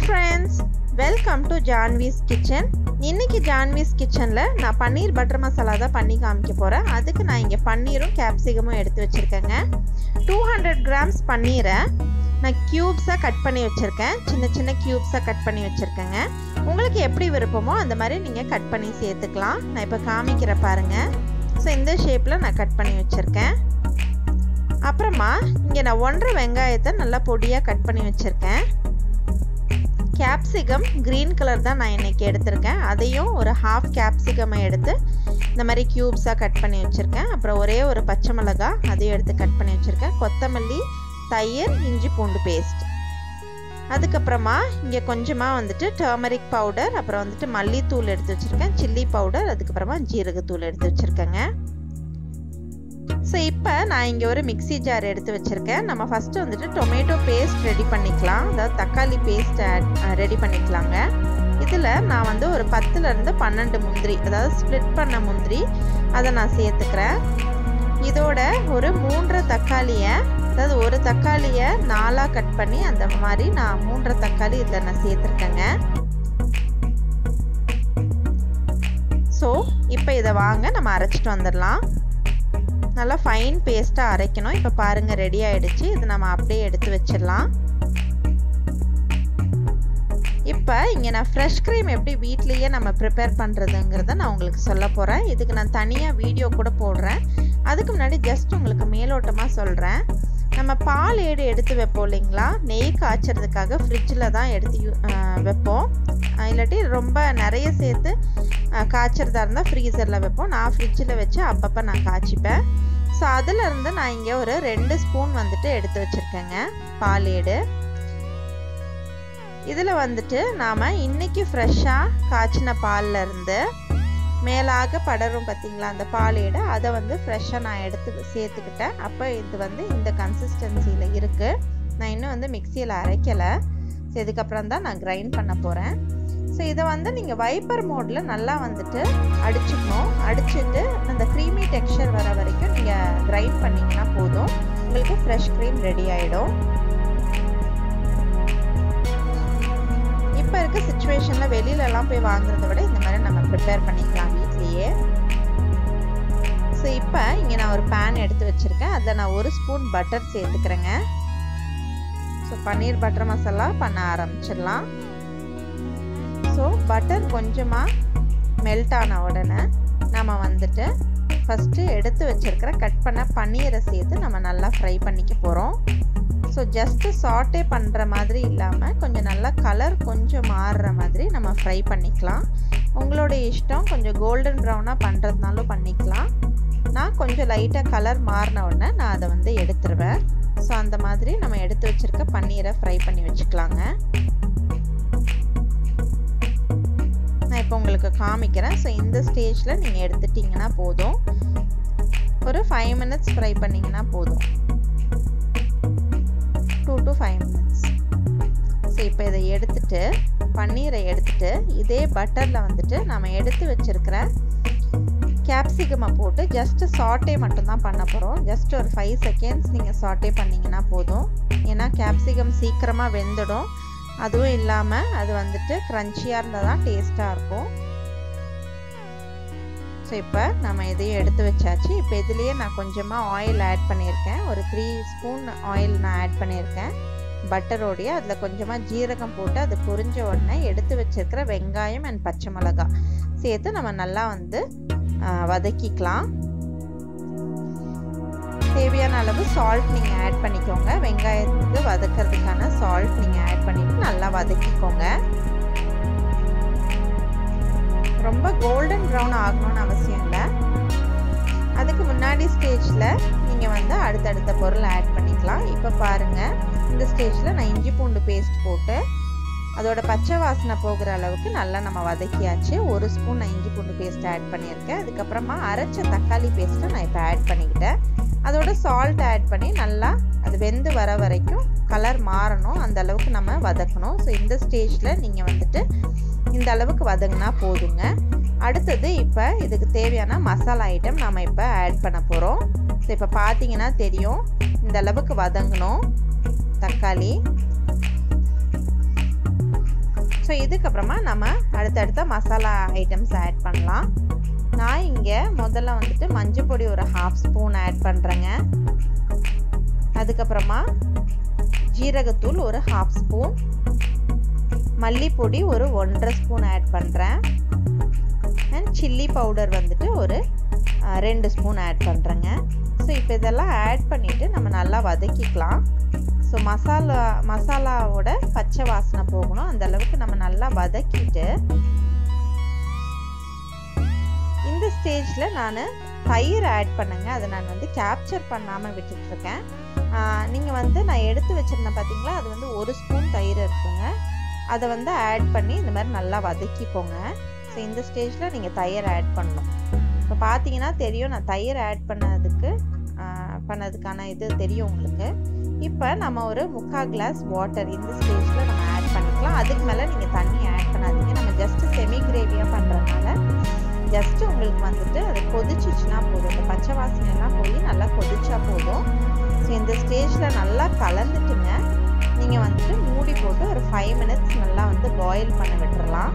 friends welcome to Janvi's kitchen இன்னைக்கு ஜான்வீஸ் கிச்சனில் நான் பன்னீர் பட்டர் மசாலா தான் பண்ணி காமிக்க போகிறேன் அதுக்கு நான் இங்கே பன்னீரும் கேப்சிகமும் எடுத்து வச்சுருக்கேங்க டூ ஹண்ட்ரட் கிராம்ஸ் பன்னீரை நான் க்யூப்ஸாக கட் பண்ணி வச்சுருக்கேன் சின்ன சின்ன க்யூப்ஸாக கட் பண்ணி வச்சுருக்கேங்க உங்களுக்கு எப்படி விருப்பமோ அந்த மாதிரி நீங்கள் கட் பண்ணி சேர்த்துக்கலாம் நான் இப்போ காமிக்கிற பாருங்கள் ஸோ இந்த ஷேப்பில் நான் கட் பண்ணி வச்சுருக்கேன் அப்புறமா இங்கே நான் ஒன்றரை வெங்காயத்தை நல்லா பொடியாக கட் பண்ணி வச்சுருக்கேன் கேப்சிகம் க்ரீன் கலர் தான் நான் இன்றைக்கி எடுத்திருக்கேன் அதையும் ஒரு ஹாஃப் கேப்சிகமை எடுத்து இந்த மாதிரி க்யூப்ஸாக கட் பண்ணி வச்சுருக்கேன் அப்புறம் ஒரே ஒரு பச்சை மிளகா அதையும் எடுத்து கட் பண்ணி வச்சுருக்கேன் கொத்தமல்லி தயிர் இஞ்சி பூண்டு பேஸ்ட் அதுக்கப்புறமா இங்கே கொஞ்சமாக வந்துட்டு டர்மரிக் பவுடர் அப்புறம் வந்துட்டு மல்லித்தூள் எடுத்து வச்சுருக்கேன் சில்லி பவுடர் அதுக்கப்புறமா ஜீரகத்தூள் எடுத்து வச்சுருக்கேங்க ஸோ இப்போ நான் இங்கே ஒரு மிக்சி ஜார் எடுத்து வச்சுருக்கேன் நம்ம ஃபஸ்ட்டு வந்துட்டு டொமேட்டோ பேஸ்ட் ரெடி பண்ணிக்கலாம் அதாவது தக்காளி பேஸ்ட் ரெடி பண்ணிக்கலாங்க இதில் நான் வந்து ஒரு பத்துலேருந்து பன்னெண்டு முந்திரி அதாவது ஸ்ப்ளிட் பண்ண முந்திரி அதை நான் சேர்த்துக்கிறேன் இதோட ஒரு மூன்று தக்காளியை அதாவது ஒரு தக்காளியை நாலாக கட் பண்ணி அந்த மாதிரி நான் மூன்று தக்காளி இதில் நான் சேர்த்துருக்கேங்க ஸோ இப்போ இதை வாங்க நம்ம அரைச்சிட்டு வந்துடலாம் நல்லா ஃபைன் பேஸ்ட்டாக அரைக்கணும் இப்போ பாருங்கள் ரெடி ஆகிடுச்சு இது நம்ம அப்படியே எடுத்து வச்சிடலாம் இப்போ இங்கே நான் ஃப்ரெஷ் க்ரீம் எப்படி வீட்லேயே நம்ம ப்ரிப்பேர் பண்ணுறதுங்கிறத நான் உங்களுக்கு சொல்ல போகிறேன் இதுக்கு நான் தனியாக வீடியோ கூட போடுறேன் அதுக்கு முன்னாடி ஜஸ்ட் உங்களுக்கு மேலோட்டமாக சொல்கிறேன் நம்ம பால் ஏடு எடுத்து வைப்போம் இல்லைங்களா நெய் காய்ச்சறதுக்காக ஃப்ரிட்ஜில் தான் எடுத்து வைப்போம் இல்லாட்டி ரொம்ப நிறைய சேர்த்து காய்ச்சறதா இருந்தால் ஃப்ரீசரில் வைப்போம் நான் ஃப்ரிட்ஜில் வச்சு அப்பப்போ நான் காய்ச்சிப்பேன் ஸோ அதிலிருந்து நான் இங்கே ஒரு ரெண்டு ஸ்பூன் வந்துட்டு எடுத்து வச்சுருக்கேங்க பால் ஏடு இதில் வந்துட்டு நாம் இன்றைக்கி ஃப்ரெஷ்ஷாக காய்ச்சின பாலில் இருந்து மேலாக படரும் பார்த்தீங்களா அந்த பாலேடு அதை வந்து ஃப்ரெஷ்ஷாக நான் எடுத்து சேர்த்துக்கிட்டேன் அப்போ இது வந்து இந்த கன்சிஸ்டன்சியில் இருக்குது நான் இன்னும் வந்து மிக்சியில் அரைக்கலை ஸோ இதுக்கப்புறம் தான் நான் கிரைண்ட் பண்ண போகிறேன் ஸோ இதை வந்து நீங்கள் வைப்பர் மோடில் நல்லா வந்துட்டு அடிச்சுக்கணும் அடிச்சுட்டு அந்த க்ரீமி டெக்ஸ்சர் வர வரைக்கும் நீங்கள் கிரைண்ட் பண்ணிங்கன்னா போதும் உங்களுக்கு ஃப்ரெஷ் க்ரீம் ரெடி ஆகிடும் இப்போ இருக்க சுச்சுவேஷனில் வெளியிலலாம் போய் வாங்குறத விட இந்த மாதிரி நம்ம ப்ரிப்பேர் பண்ணிக்கலாம் வீட்லேயே ஸோ இப்போ இங்கே நான் ஒரு பேன் எடுத்து வச்சுருக்கேன் அதில் நான் ஒரு ஸ்பூன் பட்டர் சேர்த்துக்கிறேங்க ஸோ பன்னீர் பட்டர் மசாலா பண்ண ஆரம்பிச்சிடலாம் ஸோ பட்டர் கொஞ்சமாக மெல்ட் ஆன உடனே நம்ம வந்துட்டு ஃபஸ்ட்டு எடுத்து வச்சுருக்கிற கட் பண்ண பன்னீரை சேர்த்து நம்ம நல்லா ஃப்ரை பண்ணிக்க போகிறோம் ஸோ ஜஸ்ட்டு சாட்டே பண்ணுற மாதிரி இல்லாமல் கொஞ்சம் நல்லா கலர் கொஞ்சம் மாறுற மாதிரி நம்ம ஃப்ரை பண்ணிக்கலாம் உங்களோட இஷ்டம் கொஞ்சம் கோல்டன் ப்ரௌனாக பண்ணுறதுனாலும் பண்ணிக்கலாம் நான் கொஞ்சம் லைட்டாக கலர் மாறின உடனே நான் அதை வந்து எடுத்துருவேன் ஸோ அந்த மாதிரி நம்ம எடுத்து வச்சுருக்க பன்னீரை ஃப்ரை பண்ணி வச்சுக்கலாங்க நான் இப்போ உங்களுக்கு காமிக்கிறேன் ஸோ இந்த ஸ்டேஜில் நீங்கள் எடுத்துட்டிங்கன்னா போதும் ஒரு ஃபைவ் மினிட்ஸ் ஃப்ரை பண்ணிங்கன்னா போதும் two to five minutes so இப்போ இதை எடுத்துட்டு பன்னீரை எடுத்துட்டு இதே பட்டரில் வந்துட்டு நம்ம எடுத்து வச்சுருக்கிற கேப்சிகமை போட்டு ஜஸ்ட்டு சாட்டே மட்டும்தான் பண்ண போகிறோம் ஜஸ்ட் ஒரு ஃபைவ் செகண்ட்ஸ் நீங்கள் சாட்டே பண்ணிங்கன்னா போதும் ஏன்னா கேப்சிகம் சீக்கிரமாக வெந்துடும் அதுவும் இல்லாமல் அது வந்துட்டு க்ரன்ச்சியாக இருந்தால் தான் டேஸ்ட்டாக இருக்கும் ஸோ இப்போ நம்ம இதையும் எடுத்து வச்சாச்சு இப்போ இதுலேயே நான் கொஞ்சமாக ஆயில் ஆட் பண்ணியிருக்கேன் ஒரு த்ரீ ஸ்பூன் ஆயில் நான் ஆட் பண்ணியிருக்கேன் பட்டரோடைய அதில் கொஞ்சமாக ஜீரகம் போட்டு அது பொரிஞ்ச உடனே எடுத்து வச்சிருக்கிற வெங்காயம் அண்ட் பச்சை மிளகா சேர்த்து நம்ம நல்லா வந்து வதக்கிக்கலாம் தேவையான அளவு சால்ட் நீங்கள் ஆட் பண்ணிக்கோங்க வெங்காயத்துக்கு வதக்கிறதுக்கான சால்ட் நீங்கள் ஆட் பண்ணிவிட்டு நல்லா வதக்கிக்கோங்க ரொம்ப கோல்டன் ப்ரௌன் ஆகணும்னு அவசியம் இல்லை அதுக்கு முன்னாடி ஸ்டேஜில் நீங்கள் வந்து அடுத்தடுத்த பொருள் ஆட் பண்ணிக்கலாம் இப்போ பாருங்கள் இந்த ஸ்டேஜில் நான் இஞ்சி பூண்டு பேஸ்ட் போட்டு அதோட பச்சை வாசனை போகிற அளவுக்கு நல்லா நம்ம வதக்கியாச்சு ஒரு ஸ்பூன் நான் இஞ்சி பூண்டு பேஸ்ட் ஆட் பண்ணியிருக்கேன் அதுக்கப்புறமா அரைச்ச தக்காளி பேஸ்ட்டை நான் இப்போ ஆட் பண்ணிக்கிட்டேன் அதோட சால்ட் ஆட் பண்ணி நல்லா அது வெந்து வர வரைக்கும் கலர் மாறணும் அந்த அளவுக்கு நம்ம வதக்கணும் ஸோ இந்த ஸ்டேஜில் நீங்கள் வந்துட்டு இந்த அளவுக்கு வதங்கினா போதுங்க அடுத்தது இப்போ இதுக்கு தேவையான மசாலா ஐட்டம் நம்ம இப்போ ஆட் பண்ண போகிறோம் ஸோ இப்போ பார்த்தீங்கன்னா தெரியும் இந்த அளவுக்கு வதங்கணும் தக்காளி ஸோ இதுக்கப்புறமா நம்ம அடுத்தடுத்த மசாலா ஐட்டம்ஸ் ஆட் பண்ணலாம் நான் இங்கே முதல்ல வந்துட்டு மஞ்சள் பொடி ஒரு ஹாஃப் ஸ்பூன் ஆட் பண்ணுறேங்க அதுக்கப்புறமா ஜீரகத்தூள் ஒரு ஹாஃப் ஸ்பூன் மல்லிப்பொடி ஒரு ஒன்றரை ஸ்பூன் ஆட் பண்ணுறேன் அண்ட் சில்லி பவுடர் வந்துட்டு ஒரு ரெண்டு ஸ்பூன் ஆட் பண்ணுறேங்க ஸோ இப்போ இதெல்லாம் ஆட் பண்ணிவிட்டு நம்ம நல்லா வதக்கிக்கலாம் ஸோ மசாலா மசாலாவோட பச்சை வாசனை போகணும் அந்த அளவுக்கு நம்ம நல்லா வதக்கிட்டு இந்த ஸ்டேஜில் நான் தயிர் ஆட் பண்ணுங்க அதை நான் வந்து கேப்சர் பண்ணாமல் விட்டுட்ருக்கேன் நீங்கள் வந்து நான் எடுத்து வச்சுருந்தேன் பார்த்தீங்களா அது வந்து ஒரு ஸ்பூன் தயிர் இருக்குங்க அதை வந்து ஆட் பண்ணி இந்த மாதிரி நல்லா வதக்கிக்கோங்க ஸோ இந்த ஸ்டேஜில் நீங்கள் தயிர் ஆட் பண்ணணும் இப்போ பார்த்தீங்கன்னா தெரியும் நான் தயிர் ஆட் பண்ணதுக்கு பண்ணதுக்கான இது தெரியும் உங்களுக்கு இப்போ நம்ம ஒரு முக்கால் கிளாஸ் வாட்டர் இந்த ஸ்டேஜில் நம்ம ஆட் பண்ணிக்கலாம் அதுக்கு மேலே நீங்கள் தண்ணி ஆட் பண்ணாதீங்க நம்ம ஜஸ்ட்டு செமி கிரேவியாக பண்ணுறதுனால ஜஸ்ட்டு உங்களுக்கு வந்துட்டு அது கொதிச்சிச்சுன்னா போதும் இந்த பச்சை வாசனைலாம் போய் நல்லா கொதிச்சா போதும் ஸோ இந்த ஸ்டேஜில் நல்லா கலந்துட்டுங்க நீங்கள் வந்துட்டு மூடி போட்டு ஒரு ஃபைவ் மினிட்ஸ் நல்லா வந்து பாயில் பண்ண விட்டுறலாம்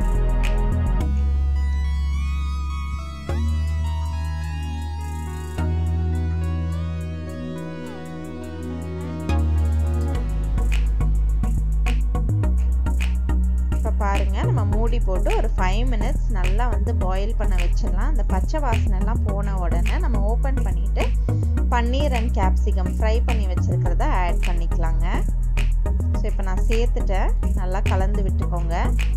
இப்போ பாருங்கள் நம்ம மூடி போட்டு ஒரு ஃபைவ் மினிட்ஸ் நல்லா வந்து பாயில் பண்ண வச்சிடலாம் அந்த பச்சை வாசனைலாம் போன உடனே நம்ம ஓப்பன் பண்ணிவிட்டு பன்னீர் அண்ட் கேப்சிகம் ஃப்ரை பண்ணி வச்சுருக்கிறத ஆட் பண்ணிக்கலாங்க ஸோ இப்போ நான் சேர்த்துட்டேன் நல்லா கலந்து விட்டுக்கோங்க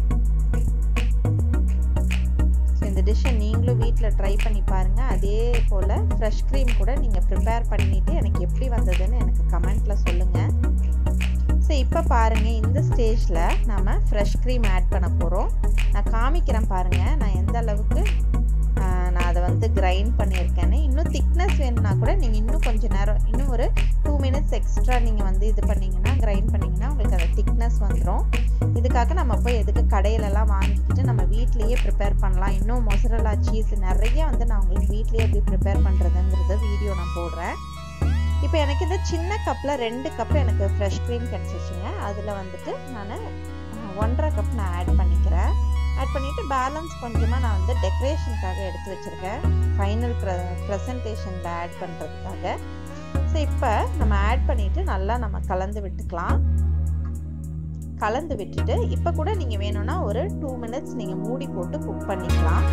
ஸோ இந்த டிஷ்ஷை நீங்களும் வீட்டில் ட்ரை பண்ணி பாருங்கள் அதே போல் ஃப்ரெஷ் க்ரீம் கூட நீங்கள் ப்ரிப்பேர் பண்ணிவிட்டு எனக்கு எப்படி வந்ததுன்னு எனக்கு கமெண்ட்டில் சொல்லுங்கள் ஸோ இப்போ பாருங்கள் இந்த ஸ்டேஜில் நம்ம ஃப்ரெஷ் க்ரீம் ஆட் பண்ண போகிறோம் நான் காமிக்கிறேன் பாருங்கள் நான் எந்த அளவுக்கு நான் அதை வந்து கிரைண்ட் பண்ணியிருக்கேன்னு இன்னும் திக்னஸ் வேணும்னா கூட நீங்கள் இன்னும் கொஞ்சம் நேரம் இன்னும் ஒரு டூ மினிட்ஸ் எக்ஸ்ட்ரா நீங்கள் வந்து இது பண்ணிங்கன்னா கிரைண்ட் பண்ணிங்கன்னா உங்களுக்கு அந்த திக்னஸ் வந்துடும் இதுக்காக நம்ம போய் எதுக்கு கடையிலலாம் வாங்கிக்கிட்டு நம்ம வீட்லேயே ப்ரிப்பேர் பண்ணலாம் இன்னும் மொசரலா சீஸ் நிறைய வந்து நான் உங்களுக்கு வீட்லேயே எப்படி ப்ரிப்பேர் பண்ணுறதுங்கிறத வீடியோ நான் போடுறேன் இப்போ எனக்கு இந்த சின்ன கப்பில் ரெண்டு கப் எனக்கு ஃப்ரெஷ் க்ரீம் கிடச்சிச்சுங்க அதில் வந்துட்டு நான் ஒன்றரை கப் நான் ஆட் பண்ணிக்கிறேன் ஆட் பண்ணிவிட்டு பேலன்ஸ் கொஞ்சமாக நான் வந்து டெக்கரேஷனுக்காக எடுத்து வச்சுருக்கேன் ஃபைனல் ப்ர ப்ரெசன்டேஷனில் ஆட் பண்ணுறதுக்காக ஸோ இப்போ நம்ம ஆட் பண்ணிவிட்டு நல்லா நம்ம கலந்து விட்டுக்கலாம் கலந்து விட்டுட்டு இப்போ கூட நீங்கள் வேணும்னா ஒரு டூ மினிட்ஸ் நீங்கள் மூடி போட்டு குக் பண்ணிக்கலாம்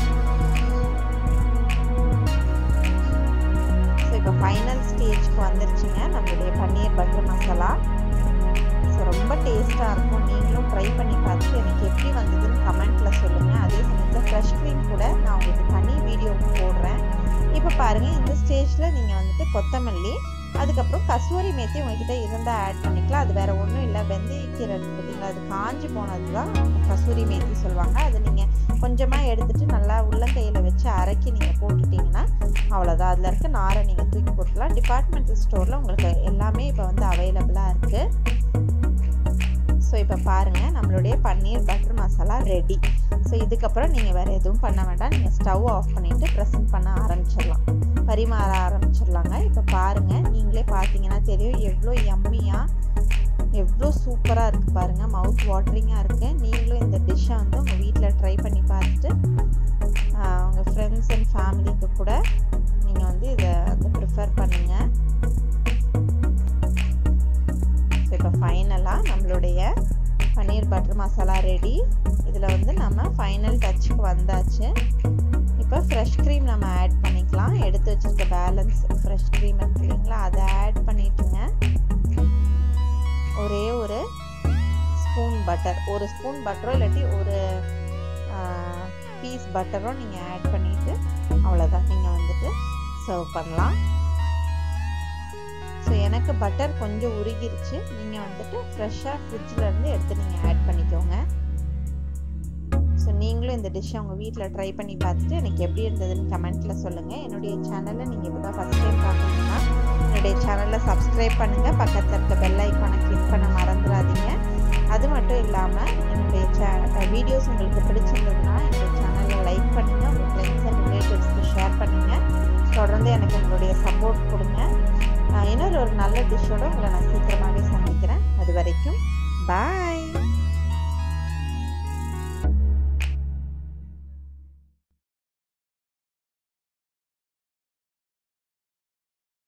ஸோ இப்போ ஃபைனல் ஸ்டேஜ்க்கு வந்துருச்சுங்க நம்மளுடைய பன்னீர் பட்டர் மசாலா ஸோ ரொம்ப டேஸ்ட்டாக இருக்கும் நீங்களும் ட்ரை பண்ணி பார்த்துட்டு எனக்கு எப்படி வந்ததுன்னு கமெண்ட்டில் சொல்லுங்கள் அதே சமயத்தில் ஃப்ரெஷ் க்ரீம் கூட நான் உங்களுக்கு தனி வீடியோ போடுறேன் இப்போ பாருங்கள் இந்த ஸ்டேஜில் நீங்கள் வந்துட்டு கொத்தமல்லி அதுக்கப்புறம் கஸ்தூரி மேத்தி உங்ககிட்ட இருந்தால் ஆட் பண்ணிக்கலாம் அது வேறு ஒன்றும் இல்லை வெந்தயக்கீரை பார்த்தீங்களா அது காஞ்சி போனது தான் கஸ்தூரி மேத்தி சொல்லுவாங்க அது நீங்கள் கொஞ்சமாக எடுத்துகிட்டு நல்லா உள்ளங்கையில் வச்சு அரைக்கி நீங்கள் போட்டுட்டிங்கன்னா அவ்வளோதான் அதில் இருக்க நாரை நீங்கள் தூக்கி போட்டுக்கலாம் டிபார்ட்மெண்டல் ஸ்டோரில் உங்களுக்கு எல்லாமே இப்போ வந்து அவைலபிளாக இருக்குது ஸோ இப்போ பாருங்கள் நம்மளுடைய paneer butter masala ready so இதுக்கப்புறம் நீங்கள் வேறு எதுவும் பண்ண வேண்டாம் நீங்கள் ஸ்டவ் ஆஃப் பண்ணிவிட்டு ப்ரெசென்ட் பண்ண ஆரம்பிச்சிடலாம் பரிமாற ஆரம்பிச்சிடலாங்க இப்போ பாருங்கள் நீங்களே பார்த்தீங்கன்னா தெரியும் எவ்வளோ எம்மியாக எவ்வளோ சூப்பராக இருக்குது பாருங்கள் மவுத் வாட்டரிங்காக இருக்குது நீங்களும் இந்த டிஷ்ஷை வந்து உங்கள் வீட்டில் ட்ரை பண்ணி பார்த்துட்டு உங்கள் ஃப்ரெண்ட்ஸ் அண்ட் ஃபேமிலிக்கு கூட நீங்கள் வந்து இதை வந்து ப்ரிஃபர் பண்ணுங்கள் ஸோ இப்போ ஃபைனலாக நம்மளுடைய பன்னீர் பட்டர் மசாலா ரெடி இதில் வந்து நம்ம ஃபைனல் டச்சுக்கு வந்தாச்சு இப்போ ஃப்ரெஷ் க்ரீம் நம்ம ஆட் பண்ணிக்கலாம் எடுத்து வச்சுருக்க பேலன்ஸ் ஃப்ரெஷ் க்ரீம் இருக்கு இல்லைங்களா அதை ஆட் பண்ணிட்டுங்க ஒரே ஒரு ஸ்பூன் பட்டர் ஒரு ஸ்பூன் பட்டரோ இல்லாட்டி ஒரு பீஸ் பட்டரோ நீங்கள் ஆட் பண்ணிவிட்டு அவ்வளோதான் நீங்கள் வந்துட்டு சர்வ் பண்ணலாம் ஸோ எனக்கு பட்டர் கொஞ்சம் உருகிருச்சு நீங்கள் வந்துட்டு ஃப்ரெஷ்ஷாக ஃப்ரிட்ஜில் இருந்து எடுத்து நீங்கள் ஆட் பண்ணிக்கோங்க ஸோ நீங்களும் இந்த டிஷ்ஷை உங்கள் வீட்டில் ட்ரை பண்ணி பார்த்துட்டு எனக்கு எப்படி இருந்ததுன்னு கமெண்ட்டில் சொல்லுங்கள் என்னுடைய சேனலில் நீங்கள் இப்போ தான் ஃபஸ்ட் டைம் பார்க்குறீங்கன்னா என்னுடைய சேனலில் சப்ஸ்கிரைப் பண்ணுங்கள் பக்கத்தில் இருக்க பெல் ஐக்கானை கிளிக் பண்ண மறந்துடாதீங்க அது மட்டும் இல்லாமல் என்னுடைய சே வீடியோஸ் உங்களுக்கு பிடிச்சிருந்ததுன்னா என்னுடைய சேனலில் லைக் பண்ணுங்கள் உங்கள் ஃப்ரெண்ட்ஸ் அண்ட் ரிலேட்டிவ்ஸ்க்கு ஷேர் பண்ணுங்கள் தொடர்ந்து எனக்கு உங்களுடைய சப்போர்ட் கொடுங்க இன்னொரு ஒரு நல்ல டிஷ்ஷோடு உங்களை நான் சீக்கிரமாகவே சந்திக்கிறேன் அது வரைக்கும் பாய்